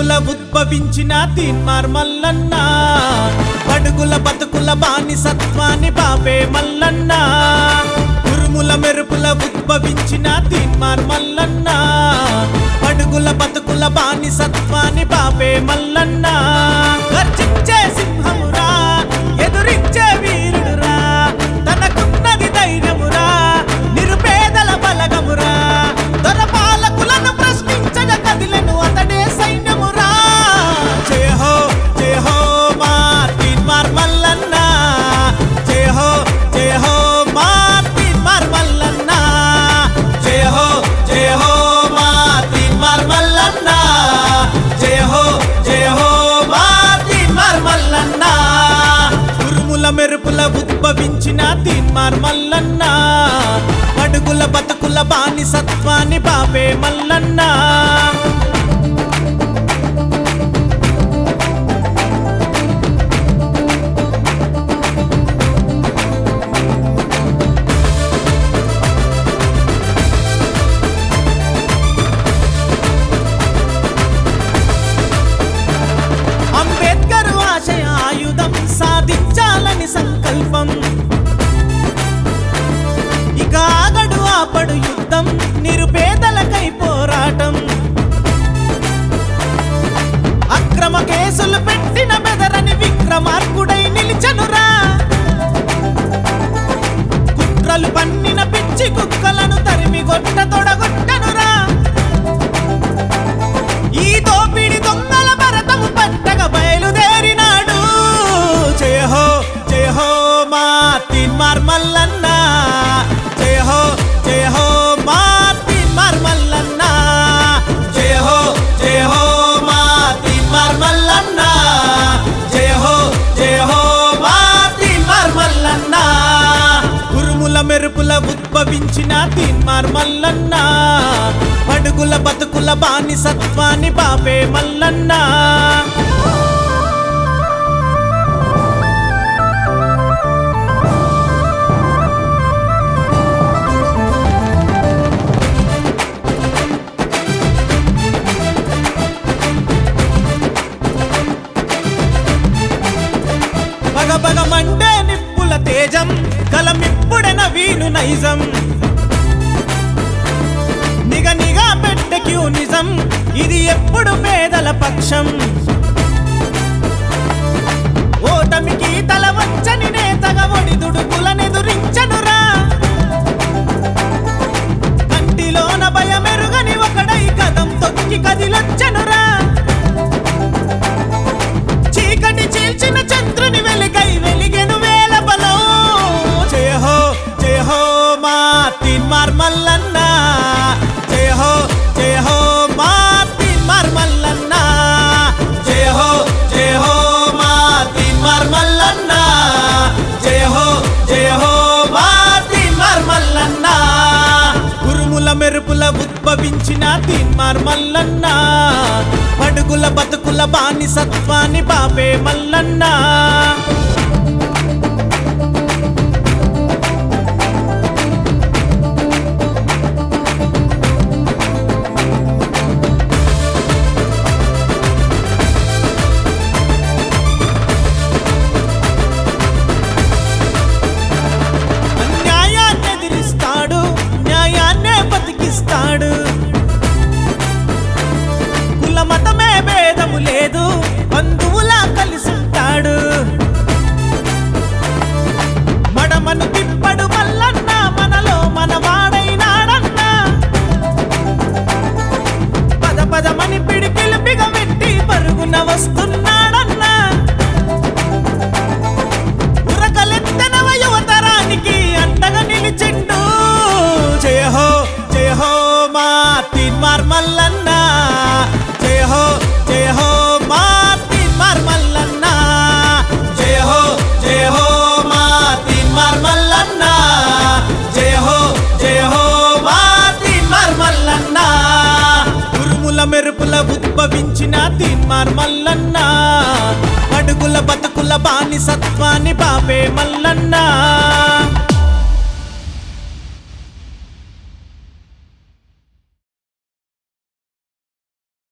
మెరుపుల ఉద్భవించిన తీన్మార్ మల్లన్న పడుగుల బతుకుల బానిసత్వాన్ని బాపే మల్లన్న ఉరుముల మెరుపుల ఉద్భవించిన తీన్మార్ మల్లన్న పడుగుల బతుకుల బానిసత్వాన్ని బాపే మల్లన్న గర్జించే సింహమురా ఎదురించే వీరుడురా తనకున్నది ధైర్యమురా నిరుపేదల బలగమురా దొర పాలకులను ప్రశ్నించగా కదిలను అతడే సైన్యమురా జయ హో జయ హో మార్టిన్ మార్మల్లన్న జయ హో జయ హో మార్టిన్ మార్మల్లన్న జయ హో జయ హో మార్టిన్ మార్మల్లన్న జయ హో జయ హో మార్టిన్ మార్మల్లన్న ఉరుముల మెరుపుల ఉద్భవించిన తీన్మార్ మల్లన్న అడుగుల బతుకుల బానిసత్వాన్ని బాబే మల్లన్న అంబేద్కర్ ఆశయ ఆయుధం సాధించాలని సంకల్పం ఇక ఆగడు ఆపడు యుద్ధం నిరుపేదలకై పోరాటం అక్రమ కేసులు పెట్టిన బెదరని విక్రమార్కుడై నిలిచనురా కుట్రలు పన్నిన పిచ్చి కుక్కలను తరిమి గొట్ట తొడగొట్టనురా ఈ దోపిడి దొంగల భరతము పట్టగ బయలుదేరినాడు జయ హో జయ హో మార్టిన్ మార్మల్లన్న జయ హో జయ హో మార్టిన్ మార్మల్లన్న జయ హో జయ హో మార్టిన్ మార్మల్లన్న జయ హో జయ హో మార్టిన్ మార్మల్లన్న ఉరుముల మెరుపుల ఉద్భవించిన తీన్మార్ మల్లన్న పడుగుల బతుకుల బానిసత్వాన్ని బాపే మల్లన్న పగ పగ మండే నిప్పుల తేజం కలమిప్పుడెన వీను నైజం నిగ నిగా పెట్టె క్యూ నిజం ఇది ఎప్పుడు పేదల పక్షం ఓటమికి తల వంచని నేతగా ఒడిదుడుకులనెదురించనురా కంటిలోన భయమెరుగని ఒకడై కదం తొక్కి కదిలొచ్చనురా చీకటి చీల్చిన చంద్రుని వెలుగై వెలిగెను వేల బలం జయ హో జయ హో మార్టిన్ మార్మల్లన్న జయ హో జయ హో మార్టిన్ మార్మల్లన్న జయ హో జయ హో మార్టిన్ మార్మల్లన్న జయ హో జయ హో మార్టిన్ మార్మల్లన్న ఉరుముల మెరుపుల ఉద్భవించిన తీన్మార్ మల్లన్న పడుగుల బతుకుల బానిసత్వాన్ని బాపే మల్లన్న న్యాయాన్ని ఎదిరిస్తాడు న్యాయాన్నే బతికిస్తాడు కుల మతమే భేదము లేదు బంధువులా కలిసుంటాడు మడమను తిప్పడు మల్లన్న మనలో మనవాడైనాడన్న పద పదమని పిడికిలు బిగబెట్టి పరుగున వస్తున్నాడన్నా ఉరకలెత్తనవ యువతరానికి అండగా నిలిచిండు జయ హో జయ హో మార్టిన్ మార్మల్లన్న జయ హో జయ హో మార్టిన్ మార్మల్లన్న జయ హో జయ హో మార్టిన్ మార్మల్లన్న జయ హో జయ హో మార్టిన్ మార్మల్లన్న ఉరుముల మెరుపుల ఉద్భవించిన తీన్మార్ మల్లన్న అడుగుల బతుకుల బానిసత్వాన్ని బాపే మల్లన్న